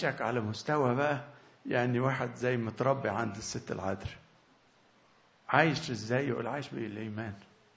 عايشك على مستوى بقى يعني واحد زي متربي عند الست العذراء عايش ازاي يقول عايش بالايمان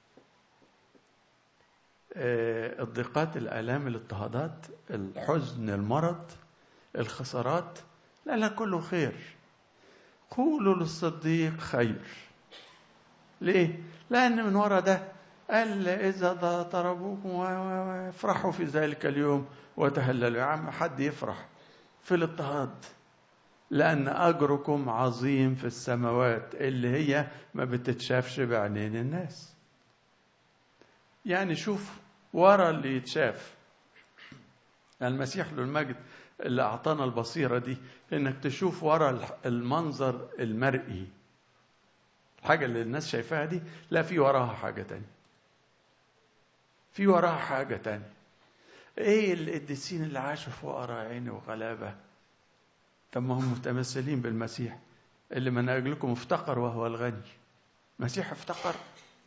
آه، الضيقات الالام الاضطهادات الحزن المرض الخسارات لا لا كله خير قولوا للصديق خير ليه لان من وراء ده قال اذا ضربوكم و- و- وافرحوا في ذلك اليوم وتهللوا يا عم حد يفرح في الاضطهاد لأن أجركم عظيم في السماوات اللي هي ما بتتشافش بعينين الناس يعني شوف ورا اللي يتشاف المسيح له المجد اللي أعطانا البصيرة دي إنك تشوف ورا الح- المنظر المرئي الحاجة اللي الناس شايفاها دي لا في وراها حاجة تانية في وراها حاجة تانية ايه القديسين اللي عاشوا في وراء عيني وغلابة طب ما هم متمثلين بالمسيح اللي من أجلكم افتقر وهو الغني المسيح افتقر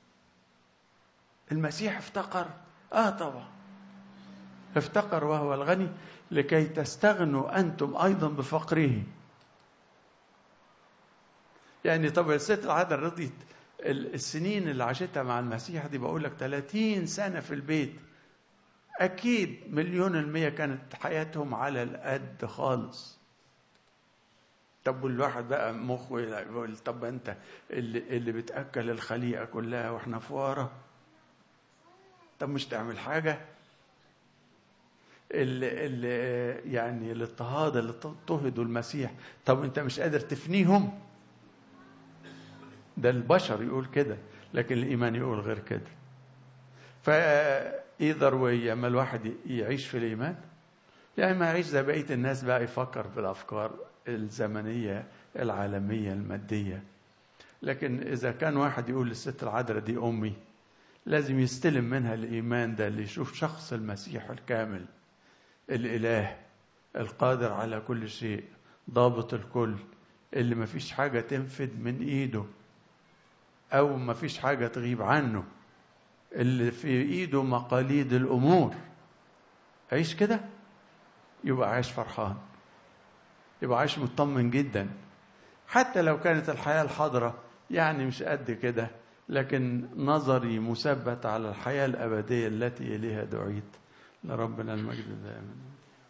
المسيح افتقر اه طبعا افتقر وهو الغني لكي تستغنوا أنتم أيضا بفقره يعني طب الست العادة رضيت ال- السنين اللي عاشتها مع المسيح دي بقول لك 30 سنة في البيت أكيد مليون المية كانت حياتهم على القد خالص طب والواحد بقى مخه يقول طب انت اللي, اللي بتاكل الخليقه كلها واحنا فقراء طب مش تعمل حاجه اللي, اللي يعني الاضطهاد اللي اضطهدوا المسيح طب انت مش قادر تفنيهم ده البشر يقول كده لكن الايمان يقول غير كده فايه ضروري اما الواحد يعيش في الايمان يعني ما يعيش زي بقيه الناس بقى يفكر في الافكار الزمنيه العالميه الماديه لكن اذا كان واحد يقول للست العذراء دي امي لازم يستلم منها الايمان ده اللي يشوف شخص المسيح الكامل الاله القادر على كل شيء ضابط الكل اللي ما فيش حاجه تنفد من ايده او ما فيش حاجه تغيب عنه اللي في ايده مقاليد الامور عيش كده يبقى عايش فرحان يبقى عايش مطمن جدا حتى لو كانت الحياة الحاضرة يعني مش قد كده لكن نظري مثبت على الحياة الأبدية التي إليها دعيت لربنا المجد دائما